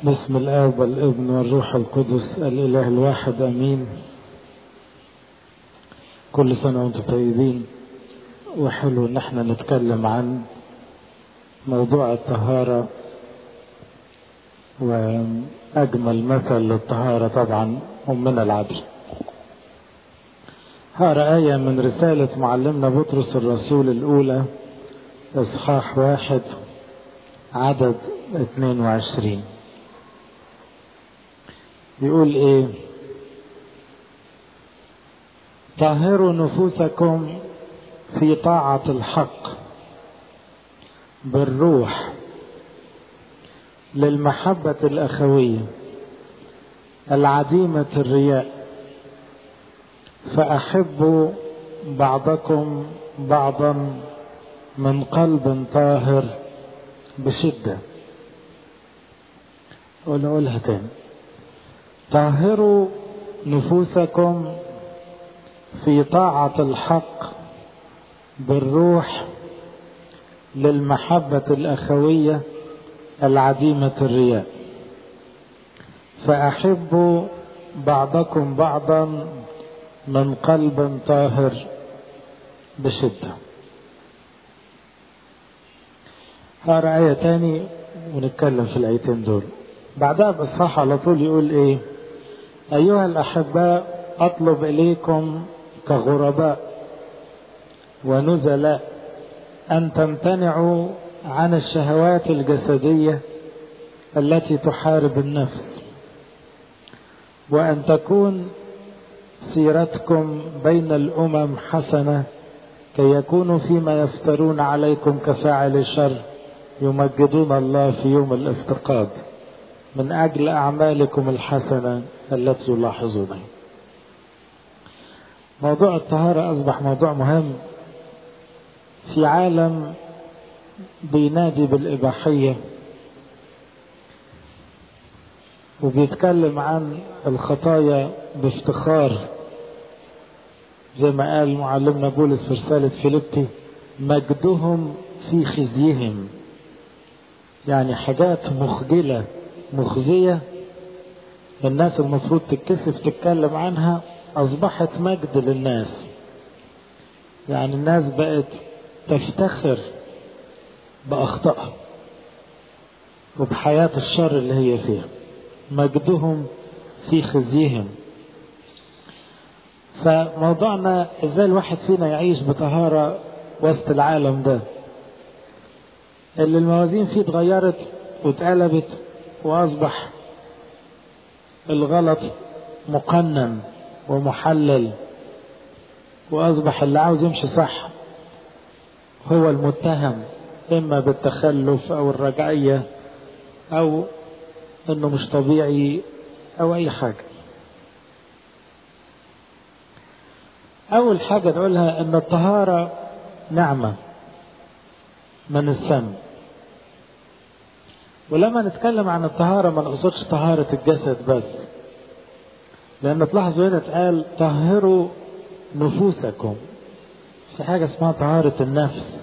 بسم الآب والابن والروح القدس الإله الواحد أمين كل سنة وانتم طيبين وحلو ان احنا نتكلم عن موضوع الطهارة وأجمل مثل للطهارة طبعا أمنا العدل هقرا آية من رسالة معلمنا بطرس الرسول الأولى إصحاح واحد عدد 22 يقول إيه طهروا نفوسكم في طاعة الحق بالروح للمحبة الأخوية العديمة الرياء فأحبوا بعضكم بعضا من قلب طاهر بشدة ونقولها تاني طهروا نفوسكم في طاعة الحق بالروح للمحبة الأخوية العديمة الرياء فأحبوا بعضكم بعضا من قلب طاهر بشدة هقرا آية تاني ونتكلم في الآيتين دول بعدها بإصحاح على طول يقول إيه أيها الأحباء أطلب إليكم كغرباء ونزلاء أن تمتنعوا عن الشهوات الجسدية التي تحارب النفس وأن تكون سيرتكم بين الأمم حسنة كي يكونوا فيما يفترون عليكم كفاعل الشر يمجدون الله في يوم الافتقاد من أجل أعمالكم الحسنة التي يلاحظونها موضوع الطهارة أصبح موضوع مهم في عالم بينادي بالإباحية وبيتكلم عن الخطايا بافتخار زي ما قال معلمنا بولس في رسالة فيليبي مجدهم في خزيهم يعني حاجات مخجلة مخزية الناس المفروض تتكسف تتكلم عنها أصبحت مجد للناس يعني الناس بقت تفتخر بأخطائها وبحياة الشر اللي هي فيها مجدهم في خزيهم فموضوعنا ازاي الواحد فينا يعيش بطهارة وسط العالم ده اللي الموازين فيه اتغيرت واتقلبت واصبح الغلط مقنن ومحلل واصبح اللي عاوز يمشي صح هو المتهم اما بالتخلف او الرجعية او انه مش طبيعي او اي حاجة اول حاجة نقولها ان الطهارة نعمة من السم ولما نتكلم عن الطهارة ما نقصدش طهارة الجسد بس لان تلاحظوا هنا اتقال طهروا نفوسكم في حاجة اسمها طهارة النفس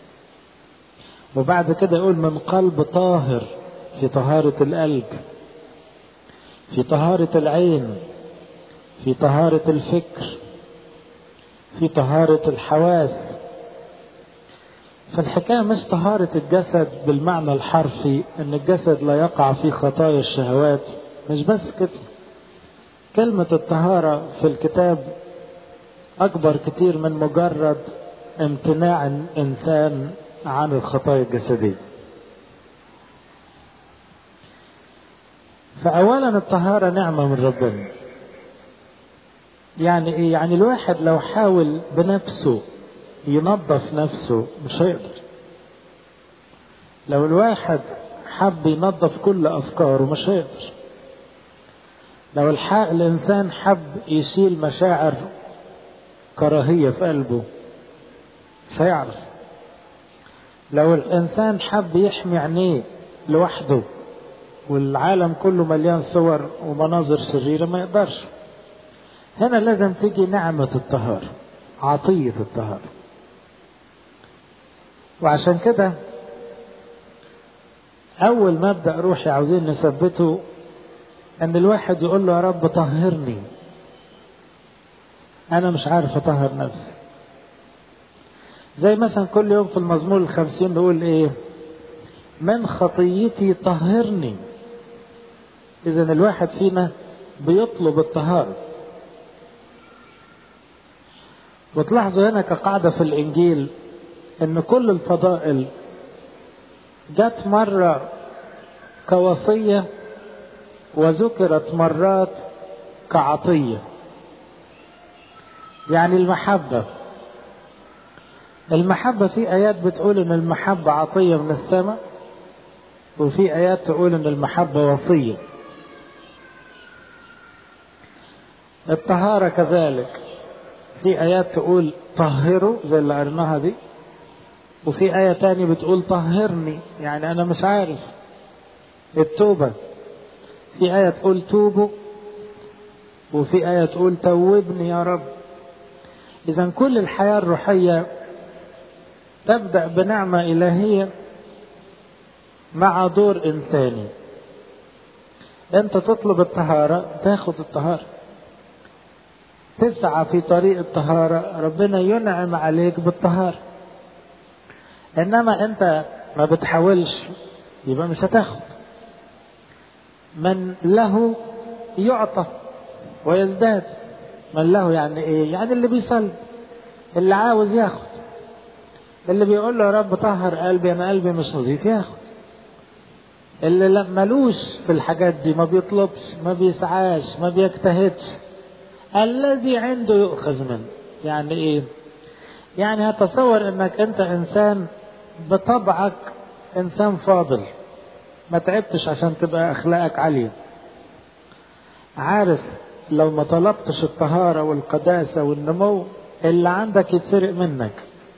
وبعد كده يقول من قلب طاهر في طهارة القلب في طهارة العين في طهارة الفكر في طهارة الحواس فالحكاية مش طهارة الجسد بالمعنى الحرفي ان الجسد لا يقع في خطايا الشهوات مش بس كده كلمة الطهارة في الكتاب أكبر كتير من مجرد امتناع الإنسان عن الخطايا الجسدية فأولا الطهارة نعمة من ربنا يعني إيه؟ يعني الواحد لو حاول بنفسه ينظف نفسه مش هيقدر لو الواحد حب ينظف كل أفكاره مش هيقدر لو الحق الإنسان حب يشيل مشاعر كراهية في قلبه مش هيعرف لو الإنسان حب يحمي عينيه لوحده والعالم كله مليان صور ومناظر شريرة ما يقدرش هنا لازم تيجي نعمة الطهارة عطية الطهارة وعشان كده أول مبدأ روحي عاوزين نثبته أن الواحد يقول له يا رب طهرني أنا مش عارف أطهر نفسي زي مثلا كل يوم في المزمور الخمسين نقول إيه من خطيتي طهرني إذا الواحد فينا بيطلب الطهارة وتلاحظوا هنا كقاعدة في الإنجيل إن كل الفضائل جت مرة كوصية وذكرت مرات كعطية يعني المحبة المحبة في آيات بتقول إن المحبة عطية من السماء وفي آيات تقول إن المحبة وصية الطهارة كذلك في آيات تقول طهروا زي اللي قريناها دي وفي آية تانية بتقول طهرني يعني أنا مش عارف التوبة في آية تقول توبوا وفي آية تقول توبني يا رب إذا كل الحياة الروحية تبدأ بنعمة إلهية مع دور إنساني أنت تطلب الطهارة تاخد الطهارة تسعى في طريق الطهارة ربنا ينعم عليك بالطهارة إنما أنت ما بتحاولش يبقى مش هتاخد من له يعطى ويزداد من له يعني ايه يعني اللي بيصلي اللي عاوز ياخد اللي بيقول له يا رب طهر قلبي انا قلبي مش نظيف ياخد اللي ملوش في الحاجات دي ما بيطلبش ما بيسعاش ما بيجتهدش الذي عنده يؤخذ منه يعني ايه يعني هتصور انك انت انسان بطبعك انسان فاضل ما تعبتش عشان تبقى اخلاقك عاليه عارف لو ما طلبتش الطهاره والقداسه والنمو اللي عندك يتسرق منك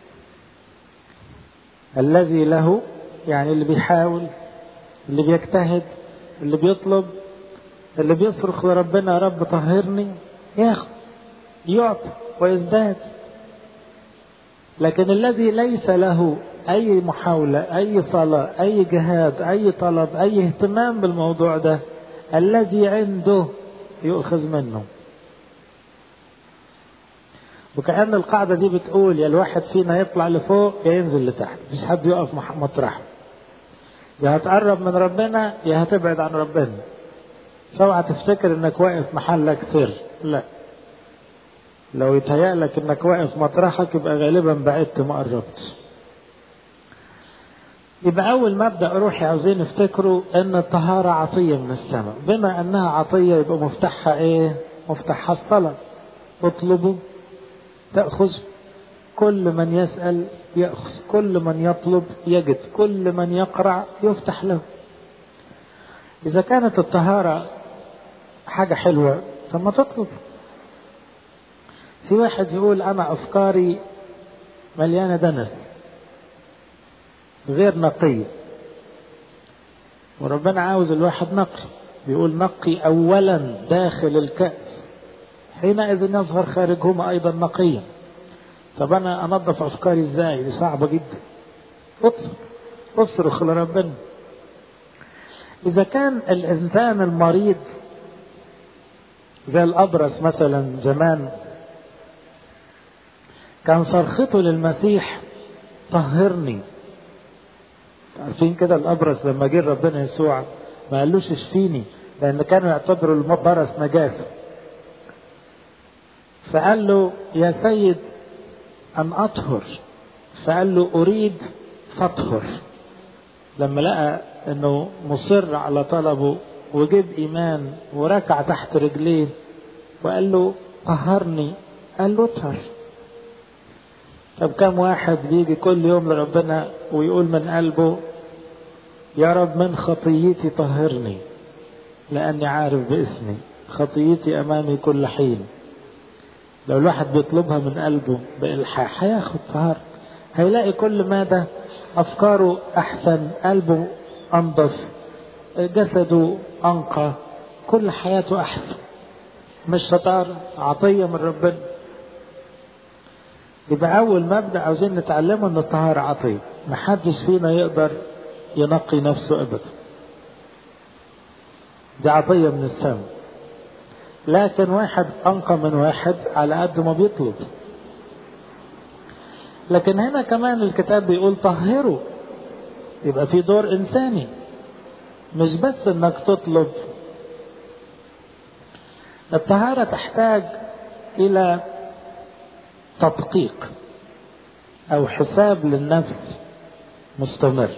الذي له يعني اللي بيحاول اللي بيجتهد اللي بيطلب اللي بيصرخ لربنا يا رب طهرني ياخد يعطي ويزداد لكن الذي ليس له أي محاولة أي صلاة أي جهاد أي طلب أي اهتمام بالموضوع ده الذي عنده يؤخذ منه وكأن القاعدة دي بتقول يا الواحد فينا يطلع لفوق يا ينزل لتحت مفيش حد يقف مطرحه يا هتقرب من ربنا يا هتبعد عن ربنا فاوعى تفتكر انك واقف محلك سر لا لو يتهيأ لك انك واقف مطرحك يبقى غالبا بعدت ما قربتش يبقى أول مبدأ روحي عاوزين نفتكره إن الطهارة عطية من السماء، بما أنها عطية يبقى مفتاحها إيه؟ مفتاحها الصلاة. اطلبوا تأخذ كل من يسأل يأخذ، كل من يطلب يجد، كل من يقرع يفتح له. إذا كانت الطهارة حاجة حلوة فما تطلب. في واحد يقول أنا أفكاري مليانة دنس غير نقية وربنا عاوز الواحد نقي بيقول نقي أولا داخل الكأس حينئذ يظهر خارجهما أيضا نقيا طب أنا أنظف أفكاري إزاي دي صعبة جدا اطلب اصرخ لربنا إذا كان الإنسان المريض زي الأبرص مثلا زمان كان صرخته للمسيح طهرني عارفين كده الابرص لما جه ربنا يسوع ما قالوش اشفيني لان كانوا يعتبروا البرص نجاسه فقال له يا سيد ان اطهر فقال له اريد فاطهر لما لقى انه مصر على طلبه وجد ايمان وركع تحت رجليه وقال له طهرني قال له اطهر طب كم واحد بيجي كل يوم لربنا ويقول من قلبه يا رب من خطيتي طهرني لأني عارف باسمي خطيتي أمامي كل حين لو الواحد بيطلبها من قلبه بإلحاح هياخد طهارة هيلاقي كل ماذا أفكاره أحسن قلبه أنظف جسده أنقى كل حياته أحسن مش شطارة عطية من ربنا يبقى أول مبدأ عاوزين نتعلمه إن الطهارة عطية محدش فينا يقدر ينقي نفسه أبدا دي عطية من السماء لكن واحد أنقى من واحد على قد ما بيطلب لكن هنا كمان الكتاب بيقول طهروا يبقى في دور إنساني مش بس إنك تطلب الطهارة تحتاج إلى تدقيق أو حساب للنفس مستمر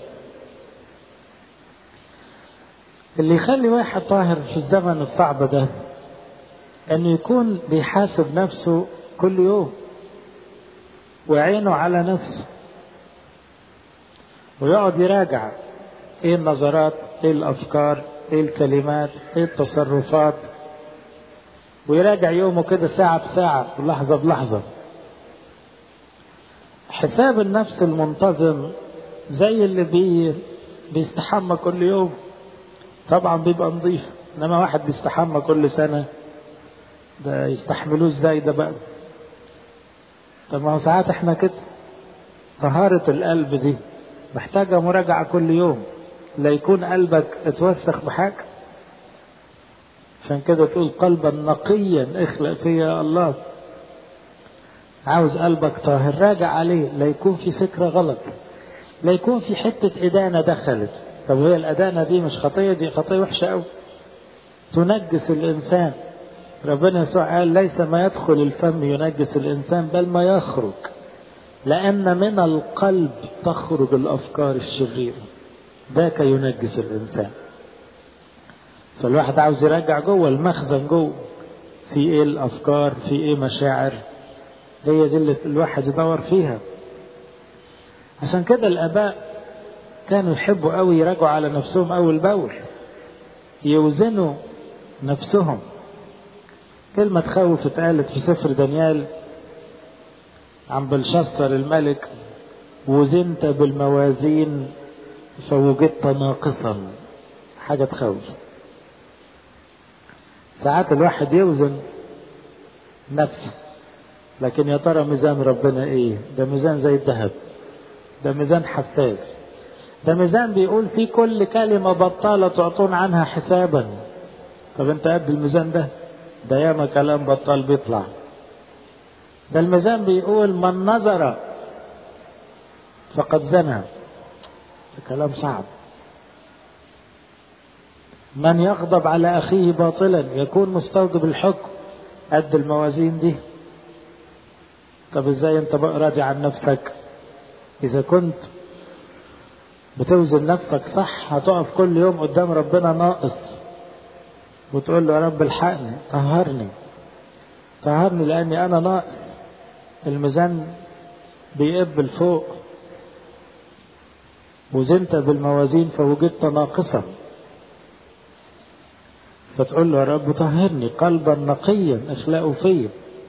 اللي يخلي واحد طاهر في الزمن الصعب ده انه يكون بيحاسب نفسه كل يوم وعينه على نفسه ويقعد يراجع ايه النظرات ايه الافكار ايه الكلمات ايه التصرفات ويراجع يومه كده ساعة بساعة ولحظة بلحظة حساب النفس المنتظم زي اللي بي بيستحمى كل يوم طبعا بيبقى نظيف انما واحد بيستحمى كل سنة ده يستحملوه ازاي ده بقى طب ما هو ساعات احنا كده طهارة القلب دي محتاجة مراجعة كل يوم لا يكون قلبك اتوسخ بحاجة عشان كده تقول قلبا نقيا اخلق فيا الله عاوز قلبك طاهر راجع عليه لا يكون في فكرة غلط لا يكون في حتة إدانة دخلت طب هي الأدانة دي مش خطية دي خطية وحشة أوي تنجس الإنسان ربنا يسوع قال ليس ما يدخل الفم ينجس الإنسان بل ما يخرج لأن من القلب تخرج الأفكار الشريرة ذاك ينجس الإنسان فالواحد عاوز يرجع جوه المخزن جوه في ايه الافكار في ايه مشاعر هي دي اللي الواحد يدور فيها عشان كده الاباء كانوا يحبوا قوي يراجعوا على نفسهم اول باول يوزنوا نفسهم كلمة تخوف اتقالت في سفر دانيال عن بلشسر الملك وزنت بالموازين فوجدت ناقصا حاجة تخوف ساعات الواحد يوزن نفسه لكن يا ترى ميزان ربنا ايه ده ميزان زي الذهب ده ميزان حساس ده ميزان بيقول في كل كلمة بطالة تعطون عنها حسابا طب انت قد الميزان ده ده ياما كلام بطال بيطلع ده الميزان بيقول من نظر فقد زنى ده كلام صعب من يغضب على أخيه باطلا يكون مستوجب الحكم قد الموازين دي طب ازاي انت بقى راجع عن نفسك اذا كنت بتوزن نفسك صح هتقف كل يوم قدام ربنا ناقص وتقول له يا رب الحقني طهرني طهرني لاني انا ناقص الميزان بيقب لفوق وزنت بالموازين فوجدت ناقصا فتقول له يا رب طهرني قلبا نقيا اخلقه فيا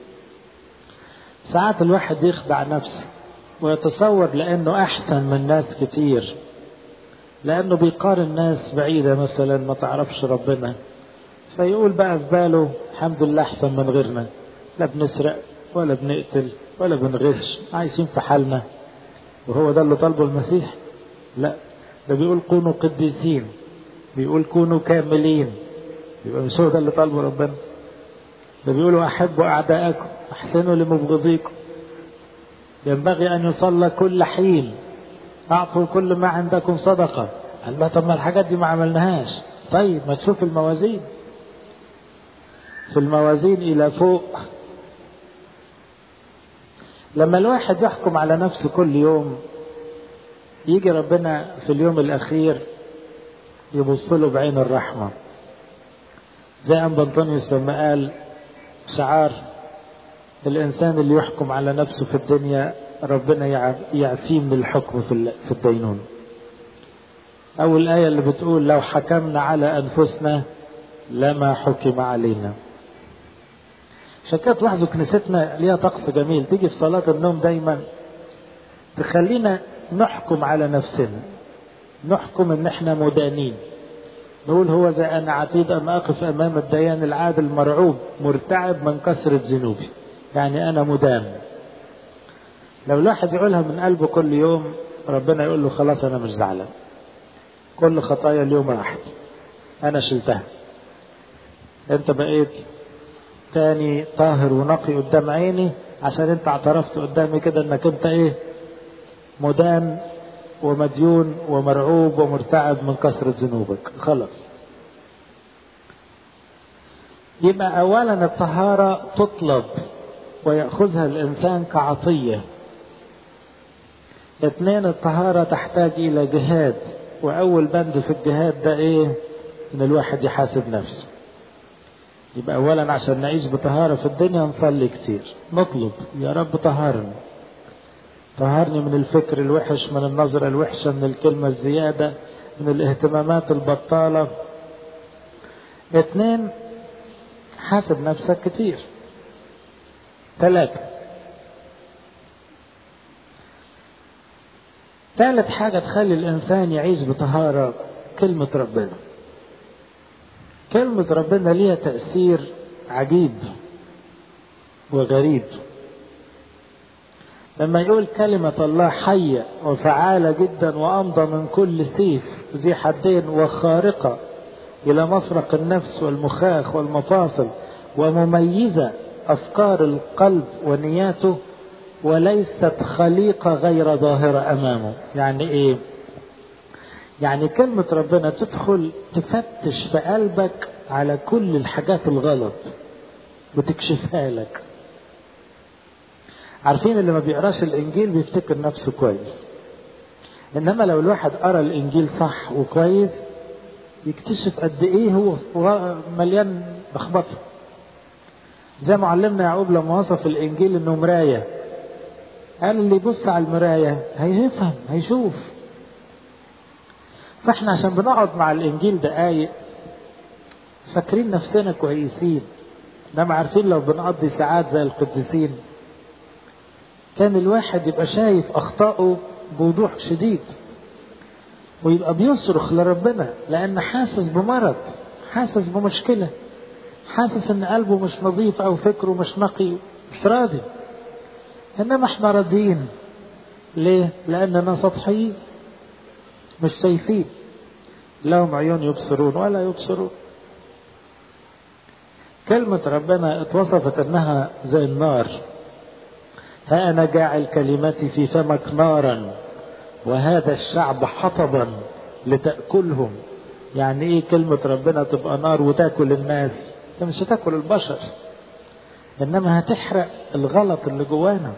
ساعات الواحد يخدع نفسه ويتصور لانه احسن من ناس كتير لانه بيقارن ناس بعيدة مثلا ما تعرفش ربنا فيقول بقى في باله الحمد لله احسن من غيرنا لا بنسرق ولا بنقتل ولا بنغش عايشين في حالنا وهو ده اللي طالبه المسيح لا ده بيقول كونوا قديسين بيقول كونوا كاملين يبقى مش هو ده اللي طالبه ربنا ده بيقولوا احبوا اعداءكم احسنوا لمبغضيكم ينبغي ان يصلى كل حين اعطوا كل ما عندكم صدقه قال لا طب ما الحاجات دي ما عملناهاش طيب ما تشوف الموازين في الموازين الى فوق لما الواحد يحكم على نفسه كل يوم يجي ربنا في اليوم الاخير يبص له بعين الرحمه زي أن بنطونيوس لما قال شعار الإنسان اللي يحكم على نفسه في الدنيا ربنا يعفيه من الحكم في الدينون أو الآية اللي بتقول لو حكمنا على أنفسنا لما حكم علينا عشان كده تلاحظوا كنيستنا ليها طقس جميل تيجي في صلاة النوم دايما تخلينا نحكم على نفسنا نحكم ان احنا مدانين نقول هو زي أنا عتيد أن أقف أمام الديان العادل مرعوب مرتعب من كثرة ذنوبي يعني أنا مدان لو الواحد يقولها من قلبه كل يوم ربنا يقول له خلاص أنا مش زعلان كل خطايا اليوم راحت انا شلتها انت بقيت تاني طاهر ونقي قدام عيني عشان انت اعترفت قدامي كده انك انت ايه مدان ومديون ومرعوب ومرتعب من كثرة ذنوبك خلاص يبقى اولا الطهارة تطلب ويأخذها الانسان كعطية اثنين الطهارة تحتاج الى جهاد واول بند في الجهاد ده ايه ان الواحد يحاسب نفسه يبقى اولا عشان نعيش بطهارة في الدنيا نصلي كتير نطلب يا رب طهرني طهرني من الفكر الوحش من النظرة الوحشة من الكلمة الزيادة من الاهتمامات البطالة اثنين حاسب نفسك كتير ثلاثة ثالث حاجة تخلي الإنسان يعيش بطهارة كلمة ربنا كلمة ربنا ليها تأثير عجيب وغريب لما يقول كلمة الله حية وفعالة جدا وأمضى من كل سيف ذي حدين وخارقة إلى مفرق النفس والمخاخ والمفاصل ومميزة أفكار القلب ونياته وليست خليقة غير ظاهرة أمامه يعني إيه يعني كلمة ربنا تدخل تفتش في قلبك على كل الحاجات الغلط وتكشفها لك عارفين اللي ما بيقراش الانجيل بيفتكر نفسه كويس انما لو الواحد قرا الانجيل صح وكويس يكتشف قد ايه هو مليان لخبطه زي ما علمنا يعقوب لما وصف الانجيل انه مرايه قال اللي يبص على المرايه هيفهم هيشوف فاحنا عشان بنقعد مع الانجيل دقايق فاكرين نفسنا كويسين انما عارفين لو بنقضي ساعات زي القديسين كان الواحد يبقى شايف اخطائه بوضوح شديد ويبقى بيصرخ لربنا لان حاسس بمرض حاسس بمشكله حاسس ان قلبه مش نظيف او فكره مش نقي مش راضي انما احنا راضيين ليه لاننا سطحيين مش شايفين لهم عيون يبصرون ولا يبصرون كلمة ربنا اتوصفت انها زي النار ها أنا جاعل كلمتي في فمك نارا وهذا الشعب حطبا لتأكلهم يعني ايه كلمة ربنا تبقى نار وتاكل الناس انت مش هتاكل البشر انما هتحرق الغلط اللي جوانا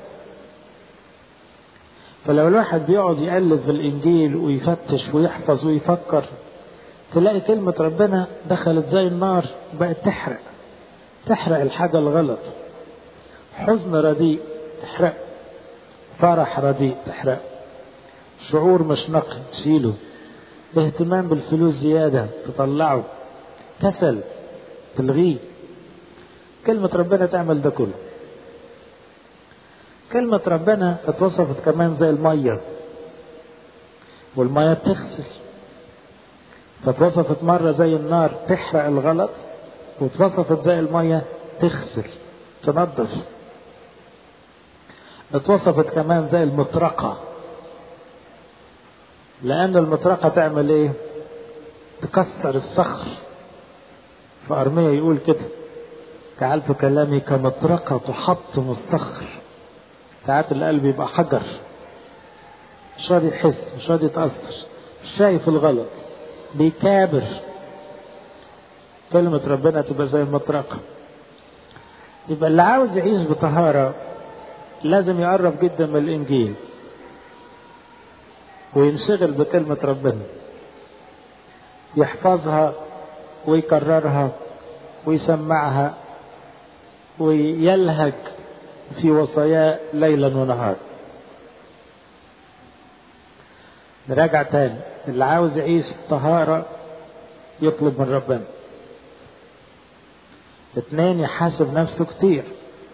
فلو الواحد بيقعد يقلب في الانجيل ويفتش ويحفظ ويفكر تلاقي كلمة ربنا دخلت زي النار بقت تحرق تحرق الحاجة الغلط حزن رديء تحرق فرح رديء تحرق شعور مش نقي تشيله اهتمام بالفلوس زيادة تطلعه كسل تلغيه كلمة ربنا تعمل ده كله كلمة ربنا اتوصفت كمان زي المية والمية بتغسل فاتوصفت مرة زي النار تحرق الغلط واتوصفت زي المية تغسل تنظف اتوصفت كمان زي المطرقة لأن المطرقة تعمل ايه تكسر الصخر فأرمية يقول كده جعلت كلامي كمطرقة تحطم الصخر ساعات القلب يبقى حجر مش راضي يحس مش راضي يتأثر مش شايف الغلط بيكابر كلمة ربنا تبقى زي المطرقة يبقى اللي عاوز يعيش بطهارة لازم يقرب جدا من الإنجيل وينشغل بكلمة ربنا يحفظها ويكررها ويسمعها ويلهج في وصاياه ليلا ونهارا نراجع تاني اللي عاوز يعيش طهارة يطلب من ربنا اثنين يحاسب نفسه كتير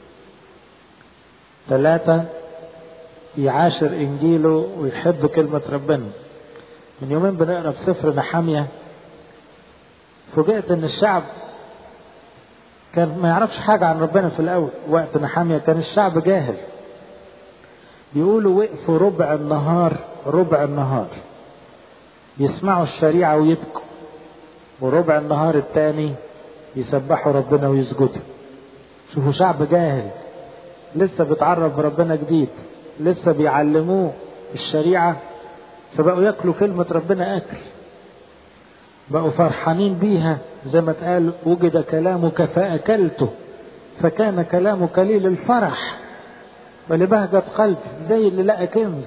ثلاثة يعاشر إنجيله ويحب كلمة ربنا من يومين بنقرا في سفر نحامية فوجئت إن الشعب كان ما يعرفش حاجة عن ربنا في الأول وقت نحامية كان الشعب جاهل بيقولوا وقفوا ربع النهار ربع النهار يسمعوا الشريعة ويبكوا وربع النهار التاني يسبحوا ربنا ويسجدوا شوفوا شعب جاهل لسه بيتعرف بربنا جديد لسه بيعلموه الشريعة فبقوا ياكلوا كلمة ربنا أكل بقوا فرحانين بيها زي ما اتقال وجد كلامك فأكلته فكان كلامك قليل الفرح ولبهجة قلبي زي اللي لقى كنز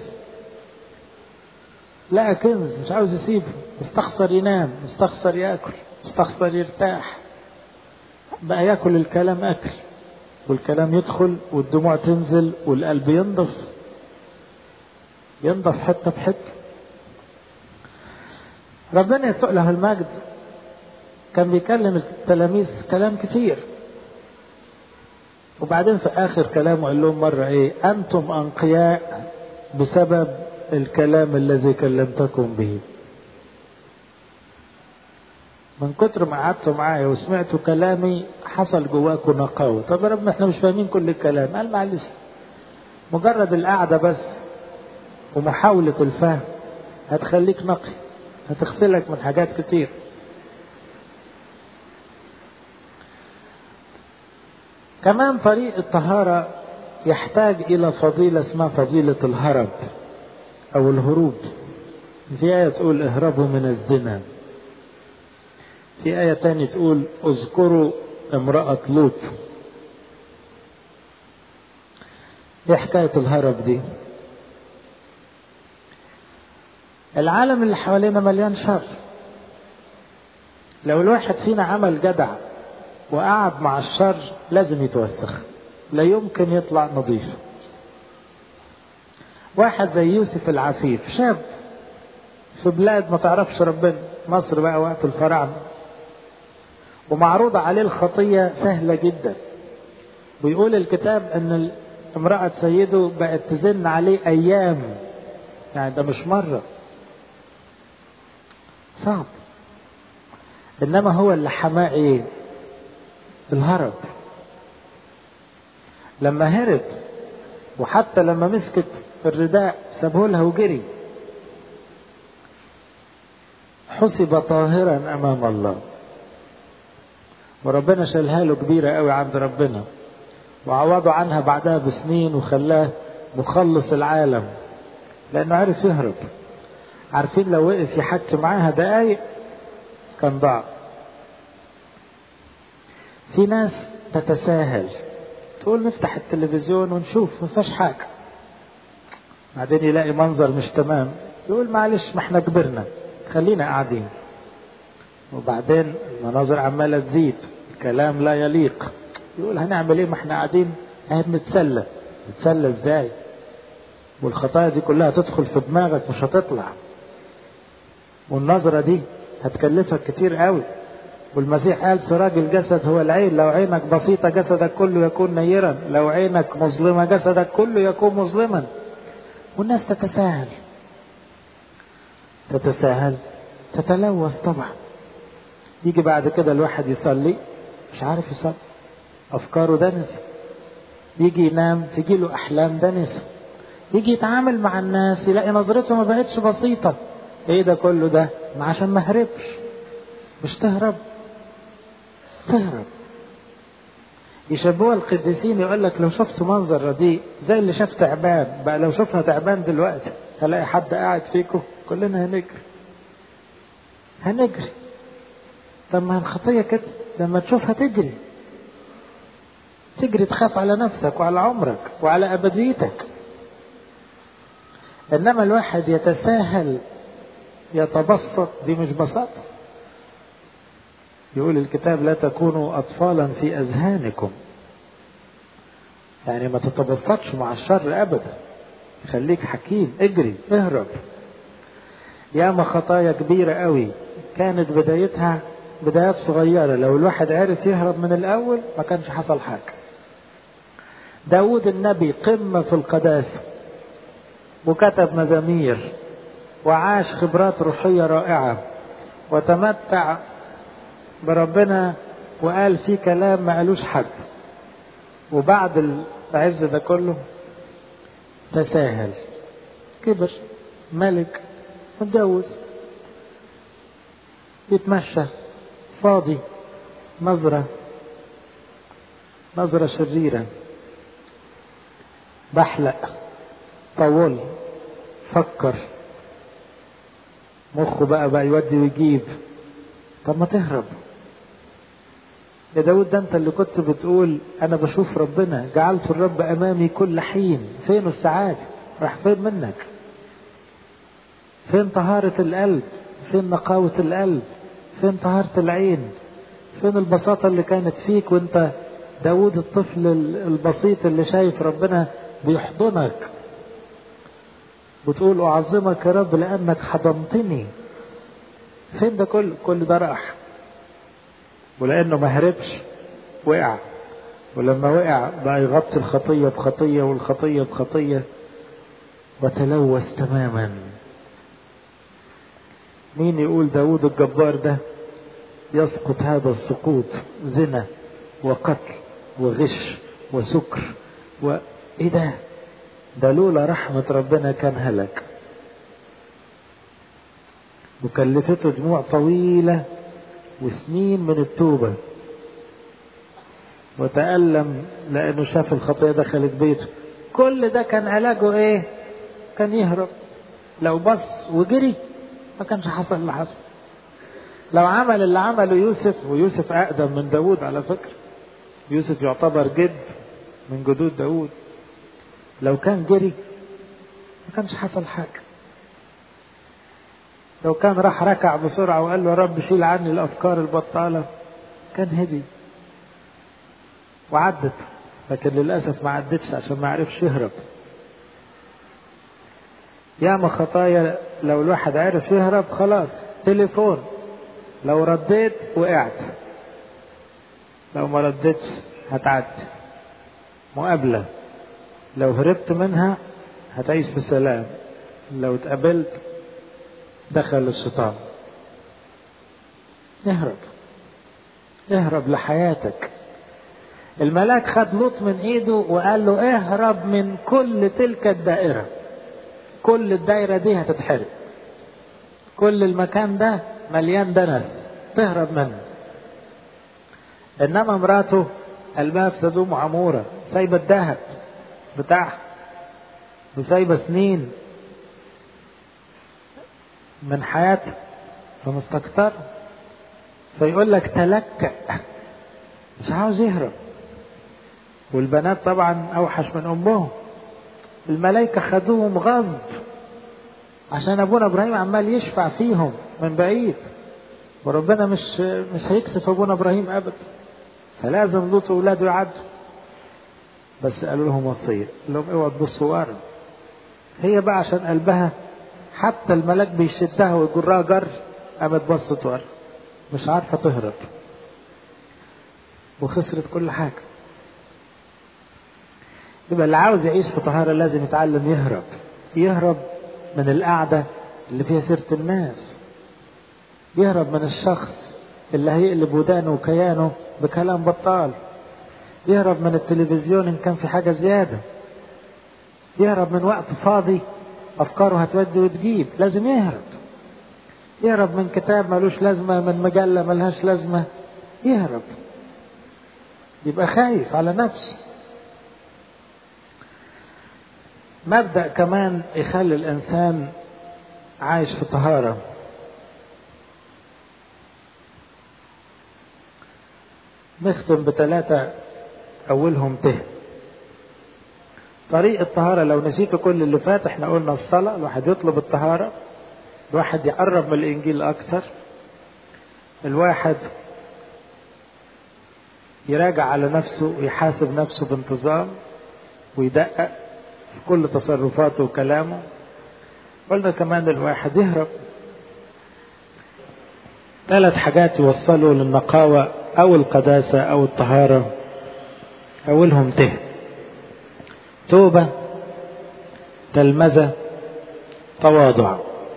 لقى كنز مش عاوز يسيبه مستخسر ينام مستخسر ياكل مستخسر يرتاح بقى ياكل الكلام اكل والكلام يدخل والدموع تنزل والقلب ينضف ينضف حته بحته ربنا يسوع له المجد كان بيكلم التلاميذ كلام كتير وبعدين في اخر كلامه قال لهم مره ايه انتم انقياء بسبب الكلام الذي كلمتكم به من كتر ما قعدتوا معايا وسمعتوا كلامي حصل جواكم نقاوة طب يا رب احنا مش فاهمين كل الكلام قال معلش مجرد القعدة بس ومحاولة الفهم هتخليك نقي هتغسلك من حاجات كتير كمان طريق الطهارة يحتاج إلى فضيلة اسمها فضيلة الهرب أو الهروب في آية تقول اهربوا من الزنا في آية تانية تقول اذكروا امرأة لوط ايه حكاية الهرب دي العالم اللي حوالينا مليان شر لو الواحد فينا عمل جدع وقعد مع الشر لازم يتوسخ لا يمكن يطلع نظيف واحد زي يوسف العفيف شاب في بلاد ما تعرفش ربنا مصر بقى وقت الفراعنه ومعروضة عليه الخطية سهلة جدا ويقول الكتاب ان امرأة سيده بقت تزن عليه ايام يعني ده مش مرة صعب انما هو اللي حماه ايه الهرب لما هرب وحتى لما مسكت الرداء سابه لها وجري حسب طاهرا امام الله وربنا شالها له كبيرة قوي عند ربنا وعوضه عنها بعدها بسنين وخلاه مخلص العالم لأنه عرف يهرب عارفين لو وقف يحكي معاها دقايق كان ضاع في ناس تتساهل تقول نفتح التلفزيون ونشوف ما فيهاش حاجة بعدين يلاقي منظر مش تمام يقول معلش ما احنا كبرنا خلينا قاعدين وبعدين المناظر عماله تزيد الكلام لا يليق يقول هنعمل ايه ما احنا قاعدين قاعد نتسلى نتسلى ازاي والخطايا دي كلها تدخل في دماغك مش هتطلع والنظرة دي هتكلفك كتير قوي والمسيح قال سراج الجسد هو العين لو عينك بسيطة جسدك كله يكون نيرا لو عينك مظلمة جسدك كله يكون مظلما والناس تتساهل تتساهل تتلوث طبعا يجي بعد كده الواحد يصلي مش عارف يصلي افكاره دنس يجي ينام تجي له احلام دنس يجي يتعامل مع الناس يلاقي نظرته ما بقتش بسيطه ايه ده كله ده ما عشان ما هربش مش تهرب تهرب يشبهوا القديسين يقول لك لو شفت منظر رديء زي اللي شاف تعبان بقى لو شفنا تعبان دلوقتي هلاقي حد قاعد فيكم كلنا هنجري هنجري طب ما الخطية كده لما تشوفها تجري تجري تخاف على نفسك وعلى عمرك وعلى أبديتك إنما الواحد يتساهل يتبسط دي مش بساطة يقول الكتاب لا تكونوا أطفالا في أذهانكم يعني ما تتبسطش مع الشر أبدا خليك حكيم اجري اهرب ياما خطايا كبيرة قوي كانت بدايتها بدايات صغيرة لو الواحد عرف يهرب من الأول ما كانش حصل حاجة داود النبي قمة في القداسة وكتب مزامير وعاش خبرات روحية رائعة وتمتع بربنا وقال فيه كلام ما قالوش حد وبعد العز ده كله تساهل كبر ملك متجوز يتمشى فاضي نظرة نظرة شريرة بحلق طول فكر مخه بقى بقى يودي ويجيب طب ما تهرب يا داود ده انت اللي كنت بتقول انا بشوف ربنا جعلت الرب امامي كل حين فين السعادة راح فين منك فين طهارة القلب فين نقاوة القلب فين طهارة العين فين البساطة اللي كانت فيك وانت داود الطفل البسيط اللي شايف ربنا بيحضنك بتقول أعظمك يا رب لأنك حضنتني فين ده كله كل ده راح ولأنه ما هربش وقع ولما وقع بقى يغطي الخطية بخطية والخطية بخطية وتلوث تماما مين يقول داود الجبار ده يسقط هذا السقوط زنا وقتل وغش وسكر وايه ده ده لولا رحمة ربنا كان هلك وكلفته دموع طويلة وسنين من التوبة وتألم لأنه شاف الخطية دخلت بيته كل ده كان علاجه ايه كان يهرب لو بص وجري ما كانش حصل اللي حصل لو عمل اللي عمله يوسف ويوسف أقدم من داود على فكرة يوسف يعتبر جد من جدود داود لو كان جري ما كانش حصل حاجة لو كان راح ركع بسرعة وقال له يا رب شيل عني الأفكار البطالة كان هدي وعدت لكن للأسف ما عدتش عشان ما عرفش يهرب ياما خطايا لو الواحد عرف يهرب خلاص تليفون لو رديت وقعت لو ما ردتش هتعدي مقابلة لو هربت منها هتعيش بسلام لو اتقابلت دخل الشيطان اهرب اهرب لحياتك الملاك خد لوط من ايده وقال له اهرب من كل تلك الدائرة كل الدائرة دي هتتحرق كل المكان ده مليان دنس تهرب منه انما مراته قلبها في سدوم وعمورة سايبة الذهب بتاعها وسايبة سنين من حياتها فمستكتر فيقول لك تلكأ مش عاوز يهرب والبنات طبعا اوحش من امهم الملائكة خدوهم غصب عشان ابونا ابراهيم عمال يشفع فيهم من بعيد وربنا مش مش هيكسف ابونا ابراهيم ابدا فلازم لوط واولاده يعدوا بس قالوا لهم وصيه قال لهم اوعوا تبصوا ورا هي بقى عشان قلبها حتى الملاك بيشدها ويجرها جر قامت بصت ورا مش عارفه تهرب وخسرت كل حاجه يبقى اللي عاوز يعيش في طهارة لازم يتعلم يهرب يهرب من القعدة اللي فيها سيرة الناس يهرب من الشخص اللي هيقلب ودانه وكيانه بكلام بطال يهرب من التلفزيون إن كان في حاجة زيادة يهرب من وقت فاضي أفكاره هتودي وتجيب لازم يهرب يهرب من كتاب ملوش لازمة من مجلة ملهاش لازمة يهرب يبقى خايف على نفسه مبدأ كمان يخلي الإنسان عايش في طهارة نختم بثلاثة أولهم ته طريق الطهارة لو نسيتوا كل اللي فات احنا قلنا الصلاة الواحد يطلب الطهارة الواحد يقرب من الإنجيل أكتر الواحد يراجع على نفسه ويحاسب نفسه بانتظام ويدقق في كل تصرفاته وكلامه قلنا كمان الواحد يهرب ثلاث حاجات يوصلوا للنقاوة أو القداسة أو الطهارة أولهم ته توبة تلمذة تواضع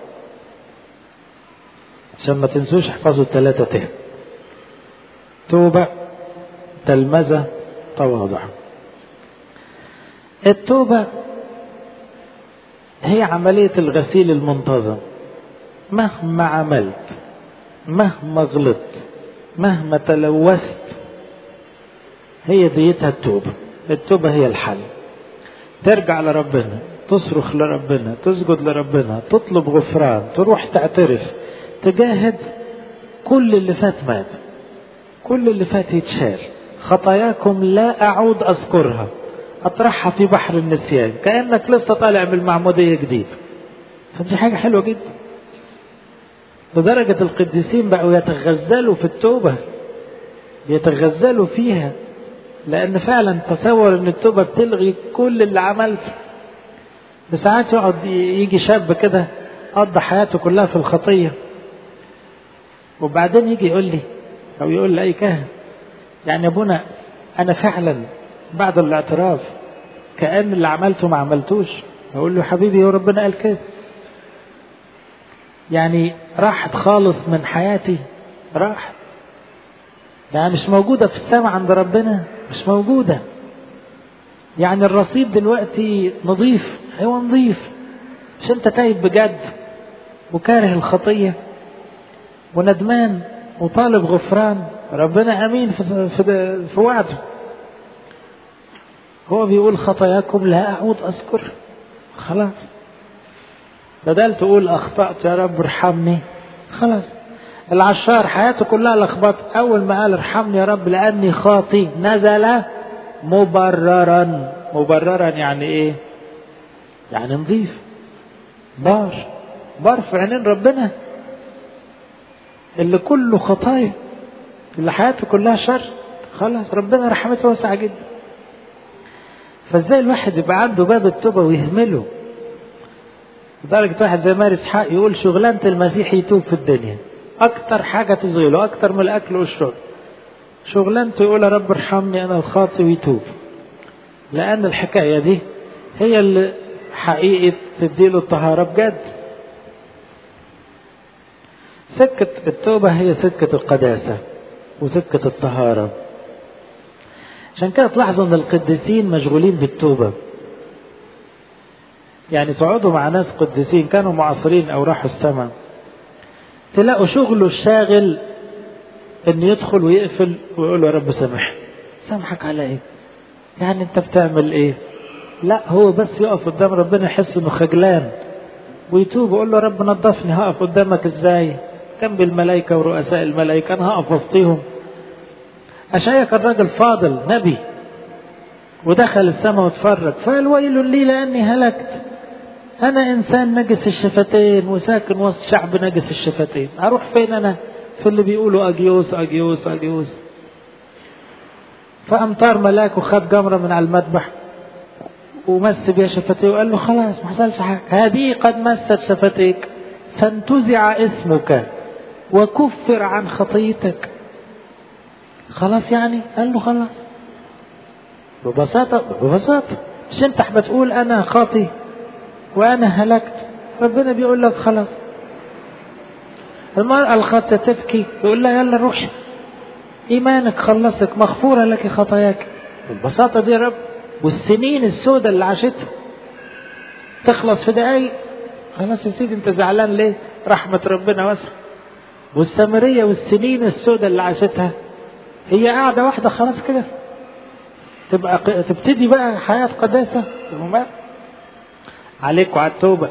عشان ما تنسوش احفظوا الثلاثة ته توبة تلمذة تواضع التوبة هي عملية الغسيل المنتظم مهما عملت مهما غلطت مهما تلوثت هي ديتها التوبة التوبة هي الحل ترجع لربنا تصرخ لربنا تسجد لربنا تطلب غفران تروح تعترف تجاهد كل اللي فات مات كل اللي فات يتشال خطاياكم لا أعود أذكرها أطرحها في بحر النسيان كأنك لسه طالع من المعمودية جديد فدي حاجة حلوة جدا لدرجة القديسين بقوا يتغزلوا في التوبة يتغزلوا فيها لأن فعلا تصور أن التوبة بتلغي كل اللي عملته ساعات يقعد يجي شاب كده قضى حياته كلها في الخطية وبعدين يجي يقول لي أو يقول لأي كاهن يعني يا ابونا أنا فعلا بعد الاعتراف كأن اللي عملته ما عملتوش أقول له حبيبي يا ربنا قال كده يعني راحت خالص من حياتي راحت يعني مش موجودة في السماء عند ربنا مش موجودة يعني الرصيد دلوقتي نظيف هو نظيف مش انت تايب بجد وكاره الخطية وندمان وطالب غفران ربنا امين في, في, في وعده هو بيقول خطاياكم لا اعود اذكر خلاص بدل تقول اخطأت يا رب ارحمني خلاص العشار حياته كلها لخبط اول ما قال ارحمني يا رب لاني خاطي نزل مبررا مبررا يعني ايه يعني نظيف بار بار في عينين ربنا اللي كله خطايا اللي حياته كلها شر خلاص ربنا رحمته واسعة جدا فازاي الواحد يبقى عنده باب التوبة ويهمله لدرجة واحد زي ماري اسحاق يقول شغلانة المسيح يتوب في الدنيا أكتر حاجة تشغله أكتر من الأكل والشرب شغلانته يقول يا رب ارحمني أنا الخاطي ويتوب لأن الحكاية دي هي اللي حقيقة تديله الطهارة بجد سكة التوبة هي سكة القداسة وسكة الطهارة عشان كده تلاحظوا ان القديسين مشغولين بالتوبة يعني تقعدوا مع ناس قديسين كانوا معاصرين او راحوا السماء تلاقوا شغله الشاغل ان يدخل ويقفل ويقول يا رب سامحني سامحك على ايه يعني انت بتعمل ايه لا هو بس يقف قدام ربنا يحس انه خجلان ويتوب ويقول له رب نظفني هقف قدامك ازاي جنب الملائكة ورؤساء الملائكة انا هقف وسطيهم أشعيا كان راجل فاضل نبي ودخل السماء واتفرج فقال ويل لي لأني هلكت أنا إنسان نجس الشفتين وساكن وسط شعب نجس الشفتين أروح فين أنا في اللي بيقولوا أجيوس أجيوس أجيوس فأمطار ملاك وخد جمرة من على المذبح ومس بيها شفتيه وقال له خلاص ما حصلش حاجة هذه قد مست شفتيك فانتزع اسمك وكفر عن خطيتك خلاص يعني قال له خلاص ببساطة ببساطة مش انت بتقول انا خاطي وانا هلكت ربنا بيقول لك خلاص المرأة الخاطئة تبكي يقول لها يلا روحي ايمانك خلصك مغفورة لك خطاياك بالبساطة دي يا رب والسنين السوداء اللي عاشتها تخلص في دقايق خلاص يا سيدي انت زعلان ليه رحمة ربنا واسعة والسامرية والسنين السوداء اللي عاشتها هي قاعدة واحدة خلاص كده تبقى تبتدي بقى حياة قداسة وما عليك وعلى التوبة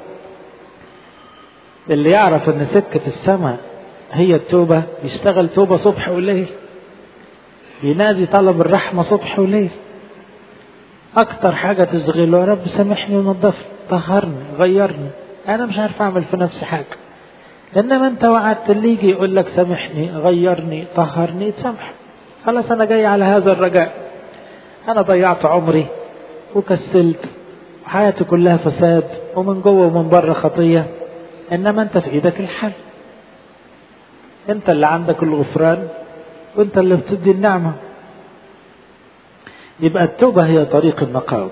اللي يعرف ان سكة السماء هي التوبة يشتغل توبة صبح وليل ينادي طلب الرحمة صبح وليل أكتر حاجة تشغله يا رب سامحني ونظفني طهرني غيرني أنا مش عارف أعمل في نفسي حاجة إنما أنت وعدت اللي يجي يقول لك سامحني غيرني طهرني تسامح خلاص أنا جاي على هذا الرجاء أنا ضيعت عمري وكسلت وحياتي كلها فساد ومن جوه ومن بره خطية إنما أنت في إيدك الحل أنت اللي عندك الغفران وأنت اللي بتدي النعمة يبقى التوبة هي طريق النقاوة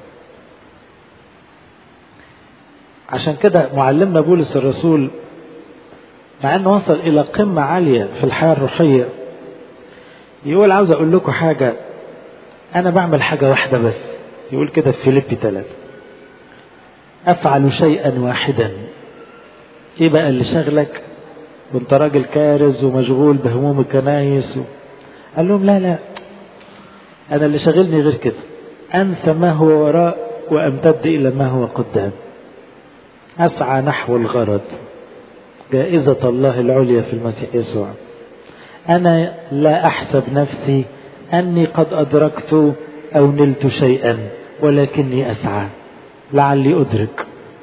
عشان كده معلمنا بولس الرسول مع انه وصل الى قمة عالية في الحياة الروحية يقول عاوز اقول لكم حاجة انا بعمل حاجة واحدة بس يقول كده في فيليبي ثلاثة افعل شيئا واحدا ايه بقى اللي شغلك وانت راجل كارز ومشغول بهموم الكنايس و... قال لهم لا لا انا اللي شاغلني غير كده انسى ما هو وراء وامتد الى ما هو قدام اسعى نحو الغرض جائزة الله العليا في المسيح يسوع انا لا احسب نفسي اني قد ادركت او نلت شيئا ولكني اسعى لعلي ادرك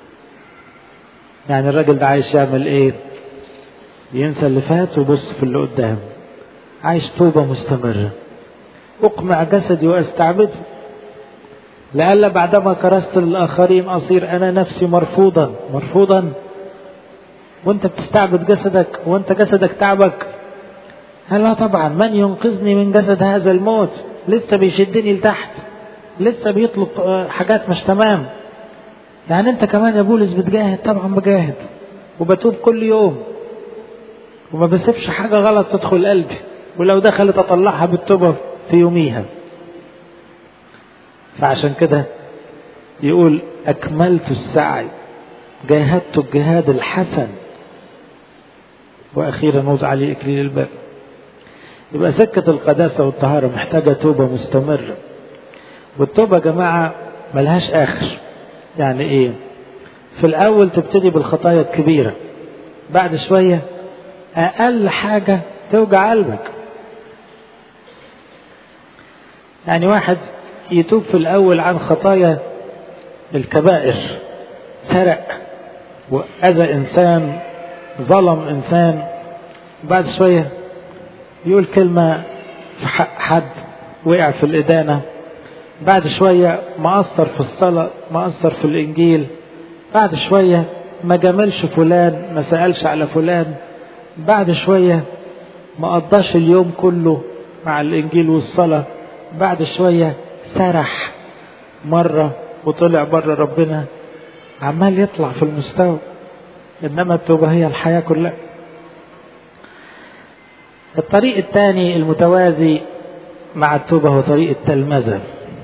يعني الراجل ده عايش يعمل ايه ينسى اللي فات ويبص في اللي قدام عايش توبة مستمرة أقمع جسدي وأستعبده لئلا بعدما كرست للآخرين أصير أنا نفسي مرفوضا مرفوضا وأنت بتستعبد جسدك وأنت جسدك تعبك لا طبعا من ينقذني من جسد هذا الموت لسه بيشدني لتحت لسه بيطلب حاجات مش تمام يعني انت كمان يا بولس بتجاهد طبعا بجاهد وبتوب كل يوم وما بسيبش حاجة غلط تدخل قلبي ولو دخلت أطلعها بالتوبة في يوميها فعشان كده يقول أكملت السعي جاهدت الجهاد الحسن وأخيرا وضع لي إكليل الباب يبقى سكة القداسة والطهارة محتاجة توبة مستمرة والتوبة يا جماعة ملهاش آخر يعني إيه في الأول تبتدي بالخطايا الكبيرة بعد شوية أقل حاجة توجع قلبك يعني واحد يتوب في الأول عن خطايا الكبائر سرق وأذى إنسان ظلم إنسان بعد شوية يقول كلمة في حق حد وقع في الإدانة بعد شوية مقصر في الصلاة مقصر في الإنجيل بعد شوية ما جاملش فلان ما سألش على فلان بعد شوية ما قضاش اليوم كله مع الإنجيل والصلاة بعد شوية سرح مرة وطلع بره ربنا عمال يطلع في المستوى إنما التوبة هي الحياة كلها الطريق الثاني المتوازي مع التوبة هو طريق التلمذة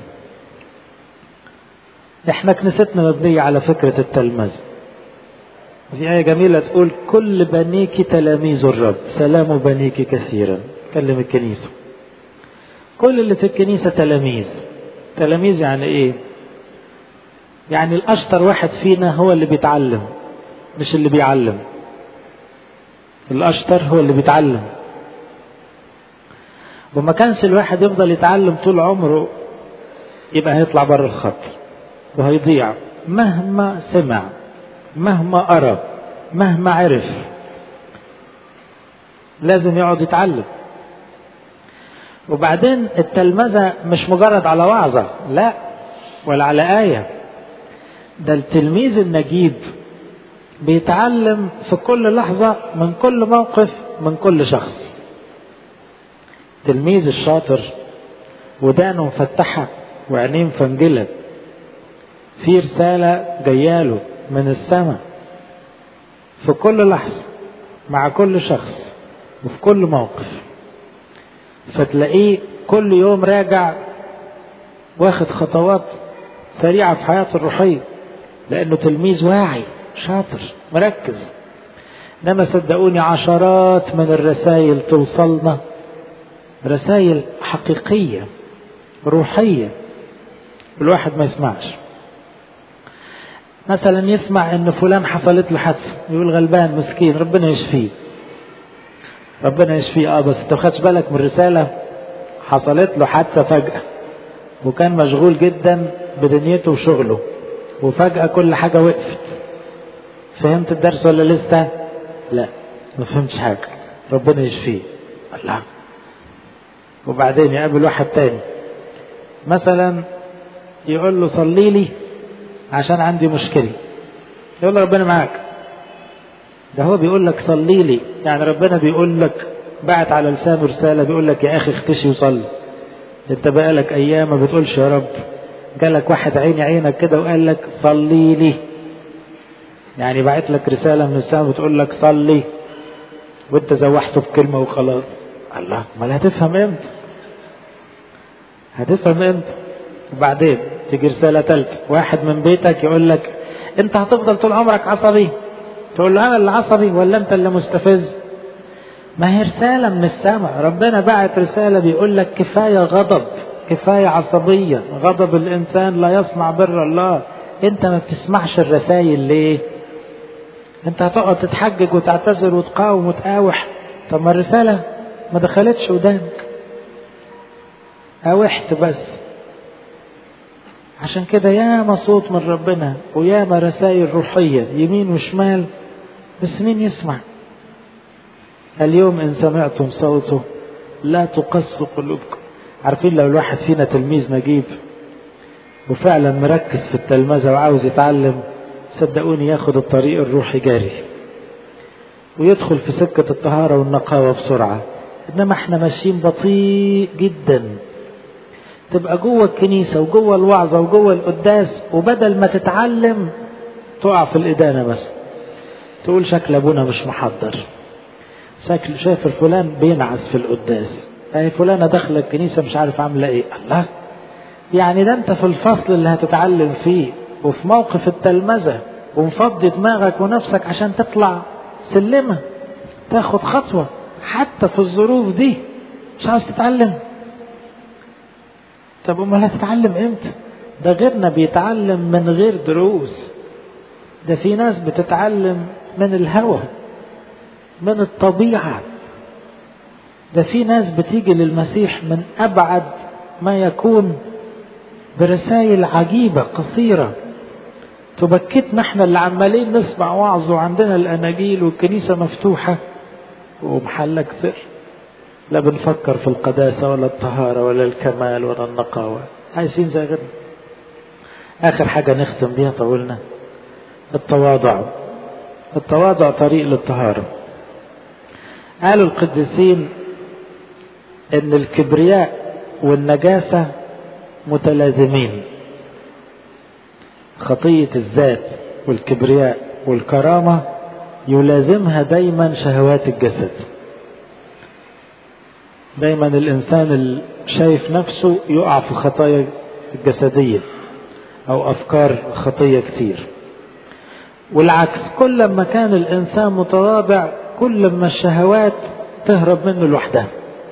احنا كنيستنا مبنية على فكرة التلمذة في آية جميلة تقول كل بنيك تلاميذ الرب سلام بنيك كثيرا كلم الكنيسة كل اللي في الكنيسة تلاميذ تلاميذ يعني ايه يعني الأشطر واحد فينا هو اللي بيتعلم مش اللي بيعلم الأشطر هو اللي بيتعلم وما كانش الواحد يفضل يتعلم طول عمره يبقى هيطلع بره الخط وهيضيع مهما سمع مهما قرا مهما عرف لازم يقعد يتعلم وبعدين التلمذة مش مجرد على وعظة لا ولا على آية ده التلميذ النجيب بيتعلم في كل لحظة من كل موقف من كل شخص التلميذ الشاطر ودانه مفتحة وعينيه مفنجلة في رسالة جاياله من السماء في كل لحظة مع كل شخص وفي كل موقف فتلاقيه كل يوم راجع واخد خطوات سريعة في حياته الروحية لأنه تلميذ واعي شاطر مركز إنما صدقوني عشرات من الرسائل توصلنا رسائل حقيقية روحية الواحد ما يسمعش مثلا يسمع ان فلان حصلت له حادثه يقول غلبان مسكين ربنا يشفيه ربنا يشفيه اه بس انت خدش بالك من الرساله حصلت له حادثه فجاه وكان مشغول جدا بدنيته وشغله وفجاه كل حاجه وقفت فهمت الدرس ولا لسه لا ما فهمتش حاجه ربنا يشفيه الله وبعدين يقابل واحد تاني مثلا يقول له صلي لي عشان عندي مشكلة يقول له ربنا معاك ده هو بيقول لك صلي لي يعني ربنا بيقول لك بعت على لسانه رسالة بيقول لك يا أخي اختشي وصلي انت بقالك أيام ما بتقولش يا رب جالك واحد عيني عينك كده وقال لك صلي لي يعني بعت لك رسالة من السماء بتقول لك صلي وانت زوحته بكلمة وخلاص الله امال هتفهم امتى هتفهم امتى وبعدين تيجي رسالة تالتة واحد من بيتك يقول لك انت هتفضل طول عمرك عصبي تقول له انا اللي عصبي ولا انت اللي مستفز ما هي رسالة من السماء ربنا بعت رسالة بيقول لك كفاية غضب كفاية عصبية غضب الإنسان لا يصنع بر الله أنت ما بتسمعش الرسائل ليه أنت هتقعد تتحجج وتعتذر وتقاوم وتقاوح طب ما الرسالة ما دخلتش ودانك قاوحت بس عشان كده ياما صوت من ربنا وياما رسائل روحية يمين وشمال بس مين يسمع اليوم إن سمعتم صوته لا تقص قلوبكم عارفين لو الواحد فينا تلميذ نجيب وفعلا مركز في التلمذة وعاوز يتعلم صدقوني ياخد الطريق الروحي جاري ويدخل في سكة الطهارة والنقاوة بسرعة إنما احنا ماشيين بطيء جدا تبقى جوه الكنيسة وجوه الوعظة وجوه القداس وبدل ما تتعلم تقع في الإدانة بس تقول شكل أبونا مش محضر شكل شايف الفلان بينعس في القداس اهي فلانة داخلة الكنيسة مش عارف عاملة ايه الله يعني ده انت في الفصل اللي هتتعلم فيه وفي موقف التلمذة ومفضي دماغك ونفسك عشان تطلع سلمة تاخد خطوة حتى في الظروف دي مش عاوز تتعلم طب امال هتتعلم امتى ده غيرنا بيتعلم من غير دروس ده في ناس بتتعلم من الهوى من الطبيعة ده في ناس بتيجي للمسيح من أبعد ما يكون برسائل عجيبة قصيرة تبكتنا احنا اللي عمالين نسمع وعظ وعندنا الأناجيل والكنيسة مفتوحة ومحلك سر لا بنفكر في القداسة ولا الطهارة ولا الكمال ولا النقاوة عايزين زي غيرنا آخر حاجة نختم بيها طولنا التواضع التواضع طريق للطهارة قالوا القديسين ان الكبرياء والنجاسة متلازمين خطية الذات والكبرياء والكرامة يلازمها دايما شهوات الجسد دايما الانسان اللي شايف نفسه يقع في خطايا الجسدية او افكار خطية كتير والعكس كل ما كان الانسان متواضع كل ما الشهوات تهرب منه لوحدها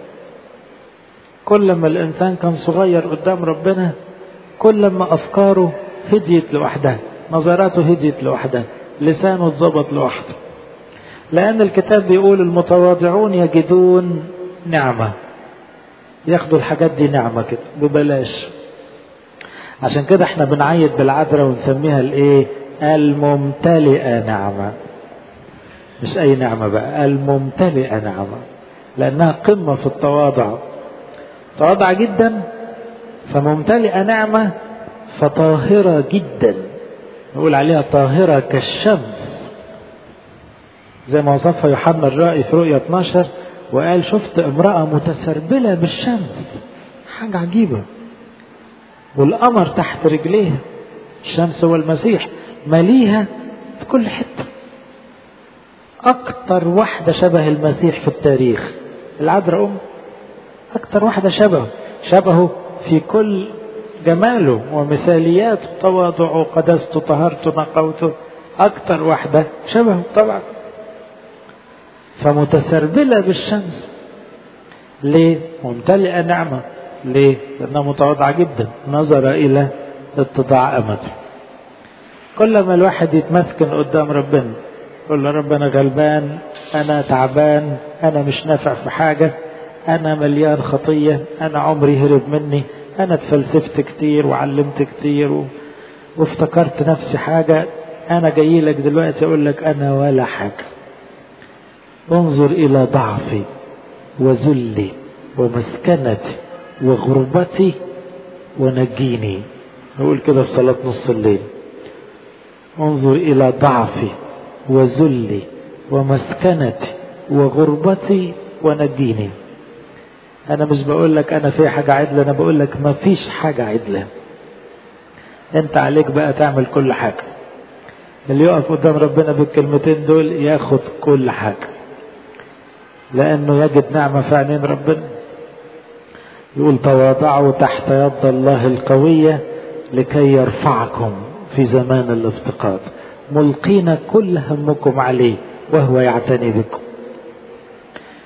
كل ما الانسان كان صغير قدام ربنا كل ما افكاره هديت لوحدها نظراته هديت لوحدها لسانه اتظبط لوحده لان الكتاب بيقول المتواضعون يجدون نعمه ياخدوا الحاجات دي نعمه كده ببلاش عشان كده احنا بنعيد بالعذراء ونسميها الايه الممتلئه نعمه مش اي نعمه بقى الممتلئه نعمه لانها قمه في التواضع تواضع جدا فممتلئه نعمه فطاهره جدا نقول عليها طاهره كالشمس زي ما وصفها يوحنا الرائي في رؤيا 12 وقال شفت امراه متسربله بالشمس حاجه عجيبه والقمر تحت رجليها الشمس هو المسيح مليها في كل حته أكتر واحدة شبه المسيح في التاريخ العذراء أم أكتر واحدة شبهه شبهه في كل جماله ومثالياته تواضعه وقدسته طهارته نقوته أكتر واحدة شبهه طبعا فمتسربلة بالشمس ليه؟ ممتلئة نعمة ليه؟ لأنها متواضعة جدا نظر إلى اتضاع أمته كل ما الواحد يتمسكن قدام ربنا يقول له رب انا غلبان انا تعبان انا مش نافع في حاجه انا مليان خطيه انا عمري هرب مني انا اتفلسفت كتير وعلمت كتير و... وافتكرت نفسي حاجه انا جاي لك دلوقتي اقول لك انا ولا حاجه انظر الى ضعفي وذلي ومسكنتي وغربتي ونجيني نقول كده في صلاه نص الليل انظر الى ضعفي وذلي ومسكنتي وغربتي ونجيني انا مش بقول لك انا في حاجه عدله انا بقول لك ما فيش حاجه عدله انت عليك بقى تعمل كل حاجه اللي يقف قدام ربنا بالكلمتين دول ياخد كل حاجه لانه يجد نعمه في عينين ربنا يقول تواضعوا تحت يد الله القويه لكي يرفعكم في زمان الافتقاد ملقين كل همكم عليه وهو يعتني بكم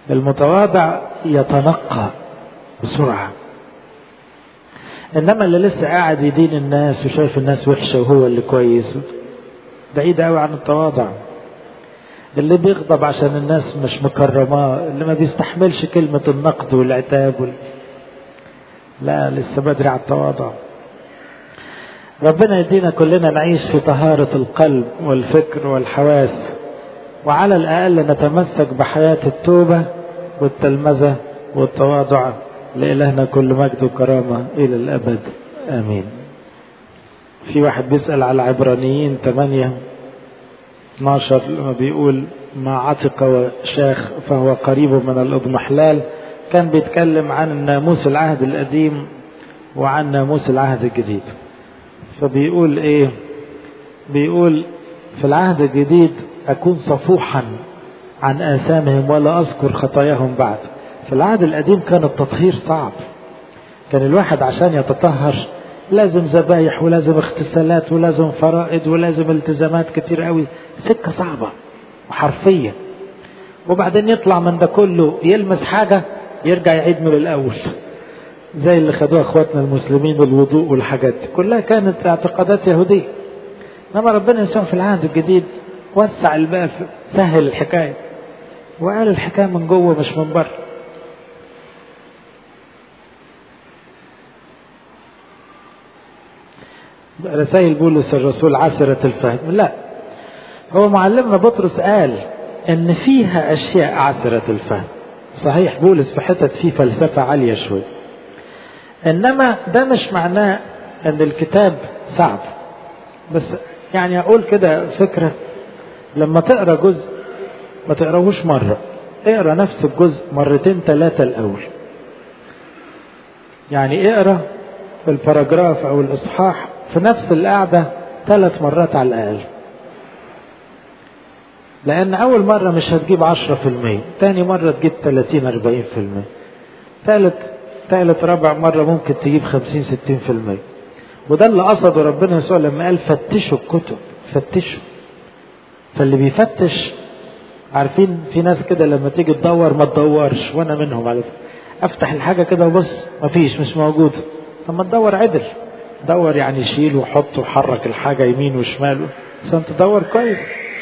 المتواضع يتنقى بسرعة إنما اللي لسه قاعد يدين الناس وشايف الناس وحشة وهو اللي كويس بعيد قوي عن التواضع اللي بيغضب عشان الناس مش مكرماه اللي ما بيستحملش كلمة النقد والعتاب وال... لا لسه بدري على التواضع ربنا يدينا كلنا نعيش في طهارة القلب والفكر والحواس وعلى الأقل نتمسك بحياة التوبة والتلمذة والتواضع لإلهنا كل مجد وكرامة إلى الأبد آمين في واحد بيسأل على عبرانيين 8 12 لما بيقول ما عتق وشاخ فهو قريب من الإضمحلال كان بيتكلم عن ناموس العهد القديم وعن ناموس العهد الجديد فبيقول ايه بيقول في العهد الجديد اكون صفوحا عن اثامهم ولا اذكر خطاياهم بعد في العهد القديم كان التطهير صعب كان الواحد عشان يتطهر لازم ذبايح ولازم اغتسالات ولازم فرائض ولازم التزامات كتير قوي سكة صعبة وحرفية وبعدين يطلع من ده كله يلمس حاجة يرجع يعيد من الأول زي اللي خدوها اخواتنا المسلمين الوضوء والحاجات دي كلها كانت اعتقادات يهودية انما ربنا يسوع في العهد الجديد وسع الباب سهل الحكاية وقال الحكاية من جوه مش من بره رسائل بولس الرسول عسرة الفهم لا هو معلمنا بطرس قال ان فيها اشياء عسرة الفهم صحيح بولس في حتت فيه فلسفة عالية شوي انما ده مش معناه ان الكتاب صعب بس يعني اقول كده فكرة لما تقرا جزء ما تقراهوش مرة اقرا نفس الجزء مرتين ثلاثة الاول يعني اقرا الباراجراف او الاصحاح في نفس القعدة ثلاث مرات على الأقل لأن أول مرة مش هتجيب عشرة في المية تاني مرة تجيب تلاتين أربعين في المية ثالث ثالث رابع مرة ممكن تجيب خمسين ستين في المية وده اللي قصده ربنا يسوع لما قال فتشوا الكتب فتشوا فاللي بيفتش عارفين في ناس كده لما تيجي تدور ما تدورش وانا منهم على افتح الحاجه كده وبص مفيش مش موجود طب ما تدور عدل دور يعني شيل وحط وحرك الحاجة يمين وشمال عشان تدور كويس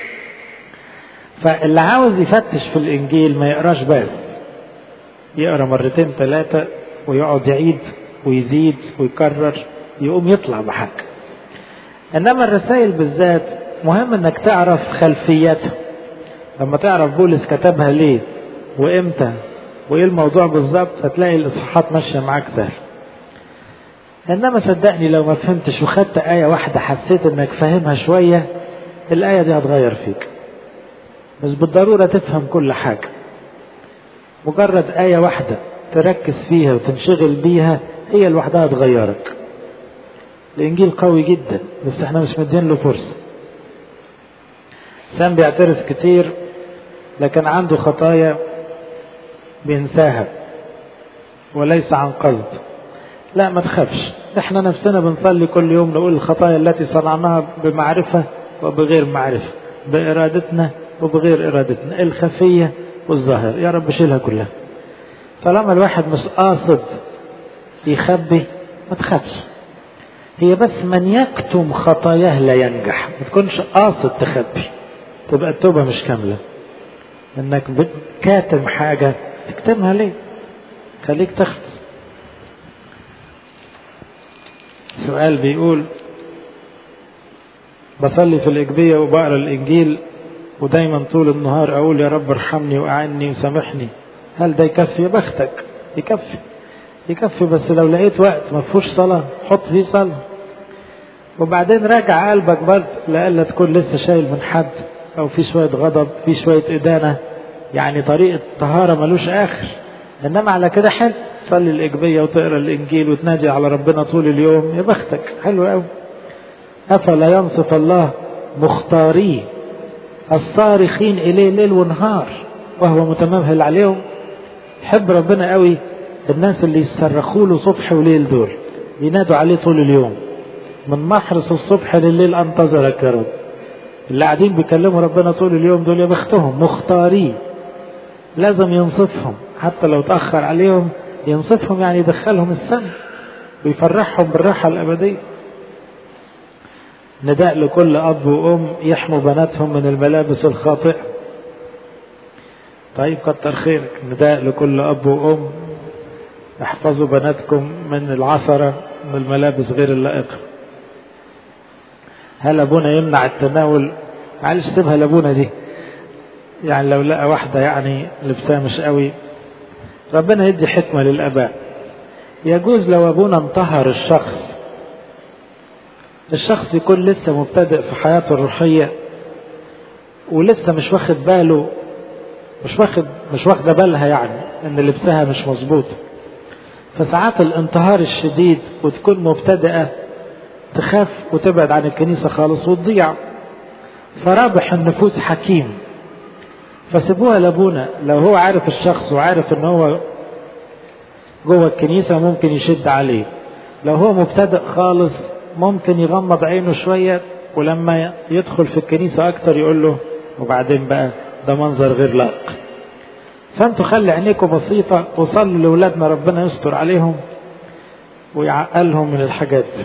فاللي عاوز يفتش في الإنجيل ما يقراش بس يقرا مرتين ثلاثة ويقعد يعيد ويزيد ويكرر يقوم يطلع بحاجة إنما الرسائل بالذات مهم إنك تعرف خلفيتها لما تعرف بولس كتبها ليه وإمتى وإيه الموضوع بالظبط هتلاقي الإصحاحات ماشية معاك سهل انما صدقني لو ما فهمتش وخدت آية واحدة حسيت انك فاهمها شوية الآية دي هتغير فيك مش بالضرورة تفهم كل حاجة مجرد آية واحدة تركز فيها وتنشغل بيها هي لوحدها تغيرك الإنجيل قوي جدا بس احنا مش مدين له فرصة إنسان بيعترف كتير لكن عنده خطايا بينساها وليس عن قصد لا ما تخافش احنا نفسنا بنصلي كل يوم نقول الخطايا التي صنعناها بمعرفة وبغير معرفة بإرادتنا وبغير إرادتنا الخفية والظاهر يا رب شيلها كلها طالما الواحد مش قاصد يخبي ما تخافش هي بس من يكتم خطاياه لا ينجح ما تكونش قاصد تخبي تبقى التوبة مش كاملة انك كاتم حاجة تكتمها ليه خليك تخلص سؤال بيقول بصلي في الإجبية وبقرا الإنجيل ودايما طول النهار أقول يا رب ارحمني وأعني وسامحني هل ده يكفي يا بختك يكفي يكفي بس لو لقيت وقت ما فيهوش صلاة حط فيه صلاة وبعدين راجع قلبك برضه لألا تكون لسه شايل من حد أو في شوية غضب في شوية إدانة يعني طريقة طهارة ملوش آخر إنما على كده حلو تصلي الإجبية وتقرا الإنجيل وتنادي على ربنا طول اليوم يا بختك حلو قوي أفلا ينصف الله مختاريه الصارخين إليه ليل ونهار وهو متمهل عليهم حب ربنا قوي الناس اللي يصرخوا له صبح وليل دول ينادوا عليه طول اليوم من محرس الصبح لليل انتظرك يا رب اللي قاعدين بيكلموا ربنا طول اليوم دول يا بختهم مختارين لازم ينصفهم حتى لو تأخر عليهم ينصفهم يعني يدخلهم السماء ويفرحهم بالراحة الأبدية نداء لكل أب وأم يحموا بناتهم من الملابس الخاطئة طيب كتر خيرك نداء لكل أب وأم احفظوا بناتكم من العثرة من الملابس غير اللائقة هل أبونا يمنع التناول معلش سيبها لأبونا دي يعني لو لقى واحدة يعني لبسها مش قوي ربنا يدي حكمة للآباء يجوز لو أبونا انتهر الشخص الشخص يكون لسه مبتدئ في حياته الروحية ولسه مش واخد باله مش واخد مش واخده بالها يعني ان لبسها مش مظبوط فساعات الانتهار الشديد وتكون مبتدئة تخاف وتبعد عن الكنيسة خالص وتضيع فرابح النفوس حكيم فسيبوها لابونا لو هو عارف الشخص وعارف ان هو جوه الكنيسة ممكن يشد عليه لو هو مبتدئ خالص ممكن يغمض عينه شوية ولما يدخل في الكنيسة أكتر يقول له وبعدين بقى ده منظر غير لائق فانتوا خلي عينيكم بسيطة وصلوا لأولادنا ربنا يستر عليهم ويعقلهم من الحاجات دي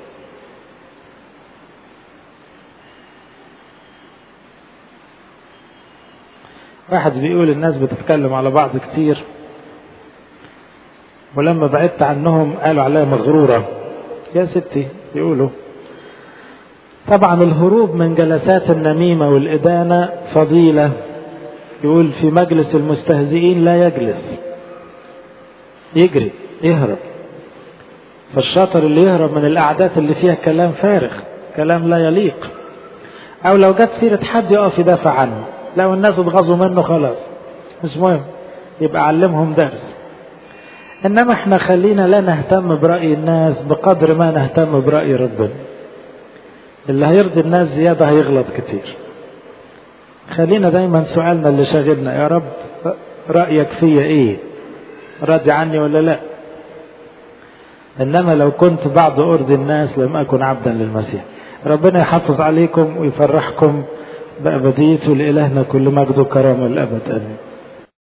واحد بيقول الناس بتتكلم على بعض كتير ولما بعدت عنهم قالوا عليا مغرورة يا ستي يقولوا طبعا الهروب من جلسات النميمة والإدانة فضيلة يقول في مجلس المستهزئين لا يجلس يجري يهرب فالشاطر اللي يهرب من القعدات اللي فيها كلام فارغ كلام لا يليق او لو جت سيرة حد يقف يدافع عنه لو الناس اتغاظوا منه خلاص مش مهم يبقى علمهم درس انما احنا خلينا لا نهتم برأي الناس بقدر ما نهتم برأي ربنا اللي هيرضي الناس زيادة هيغلط كتير خلينا دايما سؤالنا اللي شاغلنا يا رب رأيك فيا ايه راضي عني ولا لا انما لو كنت بعض ارضي الناس لم اكن عبدا للمسيح ربنا يحافظ عليكم ويفرحكم بأبديته لإلهنا كل مجد وكرامة الأبد آمين